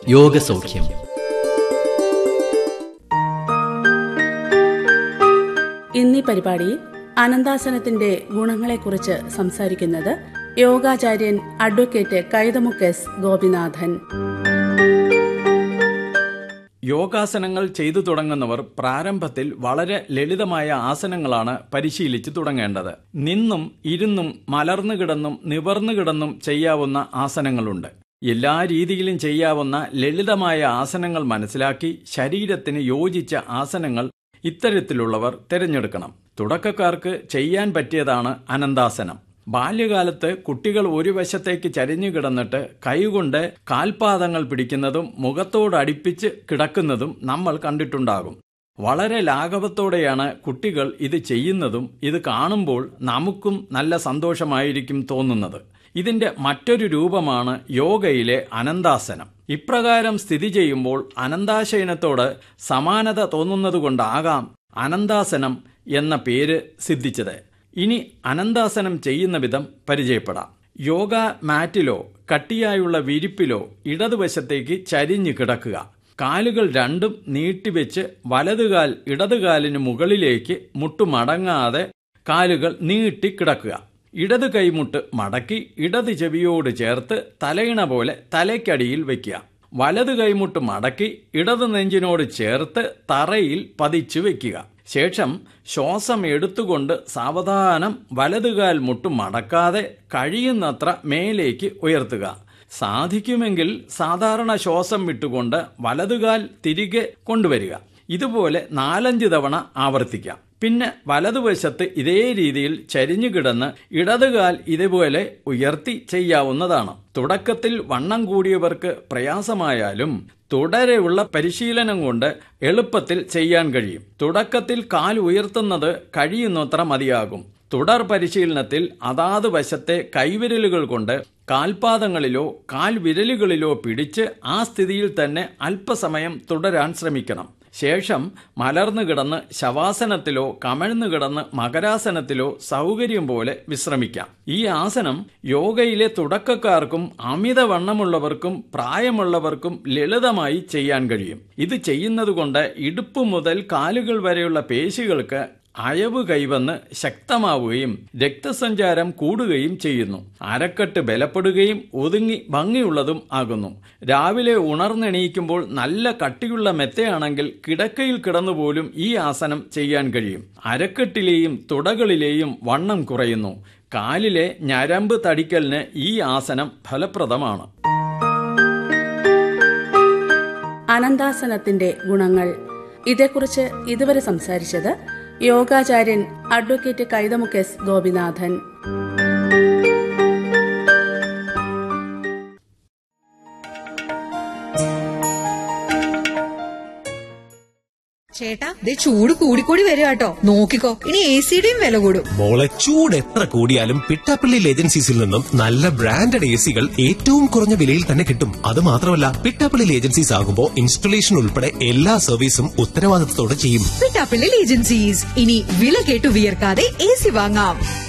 യോഗസൗഖ്യം ഇന്നീ പരിപാടിയിൽ അനന്താസനത്തിന്റെ ഗുണങ്ങളെക്കുറിച്ച് സംസാരിക്കുന്നത് യോഗാചാര്യൻ അഡ്വക്കേറ്റ് കൈതമുക്കെസ് ഗോപിനാഥൻ യോഗാസനങ്ങൾ ചെയ്തു തുടങ്ങുന്നവർ പ്രാരംഭത്തിൽ വളരെ ലളിതമായ ആസനങ്ങളാണ് പരിശീലിച്ചു തുടങ്ങേണ്ടത് നിന്നും ഇരുന്നും മലർന്നു കിടന്നും നിവർന്നു കിടന്നും ചെയ്യാവുന്ന ആസനങ്ങളുണ്ട് എല്ലാ രീതിയിലും ചെയ്യാവുന്ന ലളിതമായ ആസനങ്ങൾ മനസ്സിലാക്കി ശരീരത്തിന് യോജിച്ച ആസനങ്ങൾ ഇത്തരത്തിലുള്ളവർ തിരഞ്ഞെടുക്കണം തുടക്കക്കാർക്ക് ചെയ്യാൻ പറ്റിയതാണ് അനന്താസനം ബാല്യകാലത്ത് കുട്ടികൾ ഒരു വശത്തേക്ക് ചരിഞ്ഞു കിടന്നിട്ട് കൈകൊണ്ട് കാൽപാദങ്ങൾ പിടിക്കുന്നതും മുഖത്തോടടുപ്പിച്ച് കിടക്കുന്നതും നമ്മൾ കണ്ടിട്ടുണ്ടാകും വളരെ ലാഘവത്തോടെയാണ് കുട്ടികൾ ഇത് ചെയ്യുന്നതും ഇത് കാണുമ്പോൾ നമുക്കും നല്ല സന്തോഷമായിരിക്കും തോന്നുന്നത് ഇതിന്റെ മറ്റൊരു രൂപമാണ് യോഗയിലെ അനന്താസനം ഇപ്രകാരം സ്ഥിതി ചെയ്യുമ്പോൾ അനന്താശയനത്തോട് സമാനത തോന്നുന്നതുകൊണ്ടാകാം അനന്താസനം എന്ന പേര് സിദ്ധിച്ചത് ഇനി അനന്താസനം ചെയ്യുന്ന വിധം പരിചയപ്പെടാം യോഗ മാറ്റിലോ കട്ടിയായുള്ള വിരിപ്പിലോ ഇടതുവശത്തേക്ക് ചരിഞ്ഞു കിടക്കുക കാലുകൾ രണ്ടും നീട്ടിവെച്ച് വലതുകാൽ ഇടതുകാലിന് മുകളിലേക്ക് മുട്ടുമടങ്ങാതെ കാലുകൾ നീട്ടിക്കിടക്കുക ഇടത് കൈമുട്ട് മടക്കി ഇടത് ചെവിയോട് ചേർത്ത് തലയിണ പോലെ തലയ്ക്കടിയിൽ വയ്ക്കുക വലത് കൈമുട്ട് മടക്കി ഇടത് നെഞ്ചിനോട് ചേർത്ത് തറയിൽ പതിച്ചു വെക്കുക ശേഷം ശ്വാസം എടുത്തുകൊണ്ട് സാവധാനം വലതുകാൽ മുട്ട് മടക്കാതെ കഴിയുന്നത്ര മേലേക്ക് ഉയർത്തുക സാധിക്കുമെങ്കിൽ സാധാരണ ശ്വാസം വിട്ടുകൊണ്ട് വലതുകാൽ തിരികെ കൊണ്ടുവരിക ഇതുപോലെ നാലഞ്ച് തവണ ആവർത്തിക്കാം പിന്നെ വലതുവശത്ത് ഇതേ രീതിയിൽ ചരിഞ്ഞു കിടന്ന് ഇടതുകാൽ ഇതുപോലെ ഉയർത്തി ചെയ്യാവുന്നതാണ് തുടക്കത്തിൽ വണ്ണം കൂടിയവർക്ക് പ്രയാസമായാലും തുടരെയുള്ള പരിശീലനം കൊണ്ട് എളുപ്പത്തിൽ ചെയ്യാൻ കഴിയും തുടക്കത്തിൽ കാൽ ഉയർത്തുന്നത് കഴിയുന്നത്ര മതിയാകും തുടർ പരിശീലനത്തിൽ അതാത് വശത്തെ കൈവിരലുകൾ കൊണ്ട് കാൽപാദങ്ങളിലോ കാൽവിരലുകളിലോ പിടിച്ച് ആ സ്ഥിതിയിൽ തന്നെ അല്പസമയം തുടരാൻ ശ്രമിക്കണം ശേഷം മലർന്നു കിടന്ന് ശവാസനത്തിലോ കമഴ്ന്നു കിടന്ന് മകരാസനത്തിലോ സൗകര്യം പോലെ വിശ്രമിക്കാം ഈ ആസനം യോഗയിലെ തുടക്കക്കാർക്കും അമിതവണ്ണമുള്ളവർക്കും പ്രായമുള്ളവർക്കും ലളിതമായി ചെയ്യാൻ കഴിയും ഇത് ചെയ്യുന്നതുകൊണ്ട് ഇടുപ്പ് മുതൽ കാലുകൾ വരെയുള്ള പേശികൾക്ക് അയവ് കൈവന്ന് ശക്തമാവുകയും രക്തസഞ്ചാരം കൂടുകയും ചെയ്യുന്നു അരക്കെട്ട് ബലപ്പെടുകയും ഒതുങ്ങി ഭംഗിയുള്ളതും ആകുന്നു രാവിലെ ഉണർന്നെണീക്കുമ്പോൾ നല്ല കട്ടിയുള്ള മെത്തയാണെങ്കിൽ കിടക്കയിൽ കിടന്നുപോലും ഈ ആസനം ചെയ്യാൻ കഴിയും അരക്കെട്ടിലെയും തുടകളിലെയും വണ്ണം കുറയുന്നു കാലിലെ ഞരമ്പ് തടിക്കലിന് ഈ ആസനം ഫലപ്രദമാണ് അനന്താസനത്തിന്റെ ഗുണങ്ങൾ ഇതേക്കുറിച്ച് ഇതുവരെ സംസാരിച്ചത് യോഗാചാര്യൻ അഡ്വക്കേറ്റ് കൈതമുക്കെസ് ഗോപിനാഥൻ ചേട്ടാ ദേ ചൂട് കൂടിക്കൂടി വരിക കേട്ടോ നോക്കിക്കോ ഇനി എ സിയുടെയും വില കൂടും മോളെ ചൂട് എത്ര കൂടിയാലും പിട്ടാപ്പള്ളി ഏജൻസീസിൽ നിന്നും നല്ല ബ്രാൻഡഡ് എ സികൾ ഏറ്റവും കുറഞ്ഞ വിലയിൽ തന്നെ കിട്ടും അത് മാത്രമല്ല പിട്ടാപ്പള്ളി ഏജൻസീസ് ആകുമ്പോൾ ഇൻസ്റ്റലേഷൻ ഉൾപ്പെടെ എല്ലാ സർവീസും ഉത്തരവാദിത്തത്തോടെ ചെയ്യും പിട്ടാപ്പിള്ളിൽ ഏജൻസീസ് ഇനി വില കേട്ടു വിയർക്കാതെ എ സി വാങ്ങാം